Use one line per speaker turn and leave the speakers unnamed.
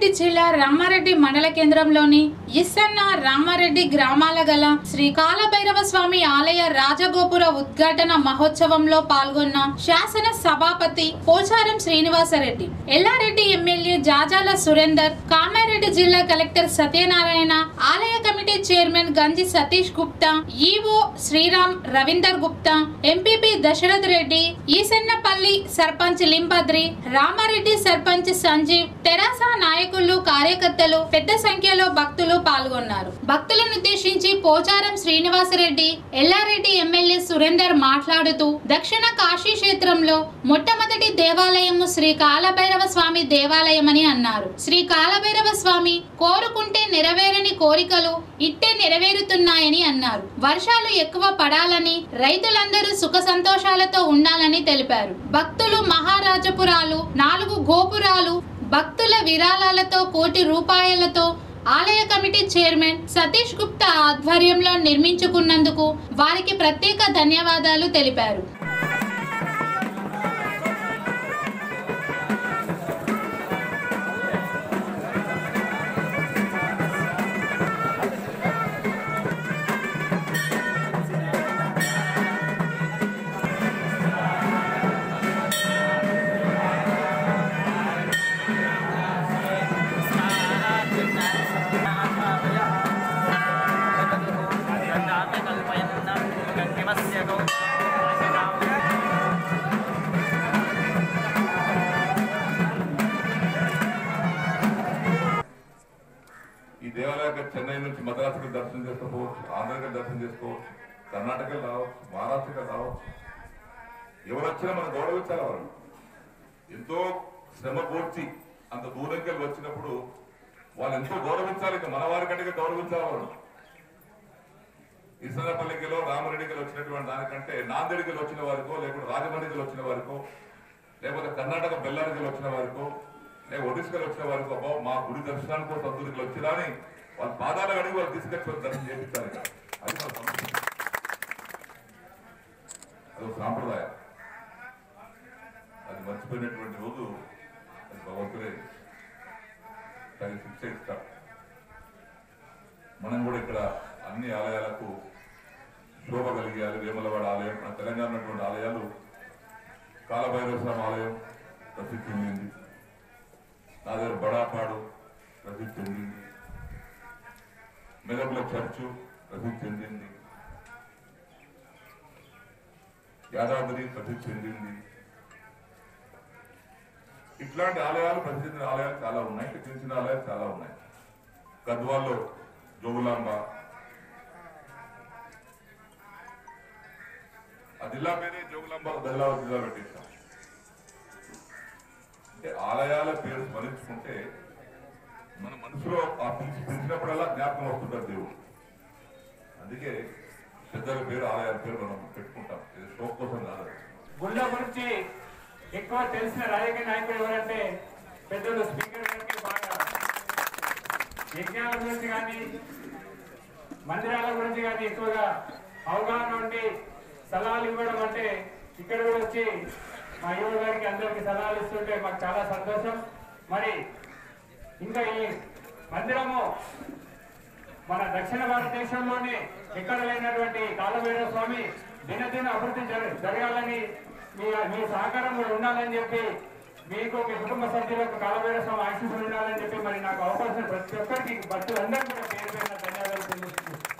రంగారెడ్డి జిల్లా రామారెడ్డి మండల కేంద్రంలోని ఇస్సన్న రామారెడ్డి గ్రామాల గల శ్రీ కాలభైరవ స్వామి ఆలయ రాజగోపుర ఉద్ఘాటన మహోత్సవంలో పాల్గొన్న శాసన సభాపతి పోచారం శ్రీనివాసరెడ్డి ఎల్లారెడ్డి ఎమ్మెల్యే జాజాల సురేందర్ కామారెడ్డి జిల్లా కలెక్టర్ సత్యనారాయణ ఆలయ committee chairman Ganji Satish Gupta EO Sriram Ravinder Gupta MPP Dasharath Reddy Esannapalli sarpanch Limbadri Ramareddy sarpanch Sanjeev TRS నాయకులు కార్యకర్తలు పెద్ద సంఖ్యలో భక్తులు పాల్గొన్నారు భక్తులను ఉద్దేశించి పోచారం శ్రీనివాసరెడ్డి ఎల్లారెడ్డి ఎమ్మెల్యే సురేందర్ మాట్లాడుతూ దక్షిణ కాశీ క్షేత్రంలో మొట్టమొదటి దేవాలయము శ్రీ కాలభైరవ స్వామి దేవాలయమని అన్నారు శ్రీ కాలభైరవ స్వామి కోరుకుంటే నెరవేరని కోరికలు ఇట్టే నెరవేరుతున్నాయని అన్నారు వర్షాలు ఎక్కువ పడాలని రైతులందరూ సుఖ సంతోషాలతో ఉండాలని తెలిపారు భక్తులు మహారాజపురాలు నాలుగు గోపురాలు భక్తుల విరాళాలతో కోటి రూపాయలతో ఆలయ కమిటీ చైర్మన్ సతీష్ గుప్తా ఆధ్వర్యంలో నిర్మించుకున్నందుకు వారికి ప్రత్యేక ధన్యవాదాలు తెలిపారు
ఈ దేవాలయానికి చెన్నై నుంచి మద్రాసుకి దర్శనం చేసుకోవచ్చు ఆంధ్రకి దర్శనం చేసుకోవచ్చు కర్ణాటకకి రావచ్చు మహారాష్ట్రకి రావచ్చు ఎవరు వచ్చినా మనం గౌరవించాలి వాళ్ళు ఎంతో శ్రమ కోర్చి అంత దూరంకి వెళ్ళి వచ్చినప్పుడు వాళ్ళు ఎంతో గౌరవించాలి ఇంకా మన వారి కంటే గౌరవించాలి వాళ్ళు ఇసనపల్లికిలో రామరెడ్డికి వచ్చినటువంటి దానికంటే నాందేడికి వచ్చిన వారికో లేకుంటే రాజమండ్రికి వచ్చిన వారికో లేకపోతే కర్ణాటక బెల్లారికి వచ్చిన వారికో లేక ఒడిస్సాకి వచ్చిన వారికో అబ్బా మా గుడి దర్శనానికి సంతూరికి వచ్చినా అని వాళ్ళ పాదాలు అడిగి వాళ్ళు తీసుకొచ్చి వాళ్ళు దర్శనం చేపించాలి ఇక. అది మన సంస్కృతి అదొక సాంప్రదాయం అది మర్చిపోయినటువంటి రోజు అది భగవంతుడే దానికి శిక్ష ఇస్తాడు మనం కూడా ఇక్కడ అన్ని ఆలయాలకు శోభ కలిగేయాలి వేములవాడ ఆలయం మన తెలంగాణ ఉన్నటువంటి ఆలయాలు కాలభైరవ స్వామి ఆలయం ప్రసిద్ధి చెందింది నా దగ్గర బడాపాడు ప్రసిద్ధి చెందింది మెదకుల చర్చు ప్రసిద్ధి చెందింది యాదాద్రి ప్రసిద్ధి చెందింది ఇట్లాంటి ఆలయాలు ప్రసిద్ధి చెందిన ఆలయాలు చాలా ఉన్నాయి ఇంకా చిన్న చిన్న ఆలయాలు చాలా ఉన్నాయి గద్వాల్లో జోగులాంబ ఆ జిల్లా పేరే జోగులాంబ బదిలాబాద్ జిల్లా పెట్టేశాం అంటే ఆలయాల పేరు స్మరించుకుంటే మన మనసులో ఆ పిలిచి పిలిచినప్పుడల్లా జ్ఞాపకం వస్తుంటారు దేవుడు అందుకే పెద్దల పేరు ఆలయాల పేరు మనం పెట్టుకుంటాం ఇది షోక్ కోసం కాదు
గుళ్ళ గురించి ఎక్కువ తెలిసిన రాజకీయ నాయకుడు ఎవరంటే పెద్దలు స్పీకర్ గారికి బాగా యజ్ఞాల గురించి కానీ మందిరాల గురించి కానీ ఎక్కువగా అవగాహన ఉండి సలహాలు ఇవ్వడం అంటే ఇక్కడ కూడా వచ్చి మా యువ గారికి అందరికి సలహాలు ఇస్తుంటే మాకు చాలా సంతోషం మరి ఇంకా ఈ మందిరము మన దక్షిణ భారతదేశంలోనే ఎక్కడ లేనటువంటి కాలభైరవ స్వామి దినదిన అభివృద్ధి జర- జరగాలని మీ మీ సహకారం కూడా ఉండాలని చెప్పి మీకు మీ కుటుంబ సభ్యులకు కాలభైరవ స్వామి ఆశీస్సులు ఉండాలని చెప్పి మరి నాకు అవకాశం ప్రతి ఒక్కరికి భక్తులందరికీ కూడా పేరు పేరున ధన్యవాదాలు తెలియజేస్తున్నాను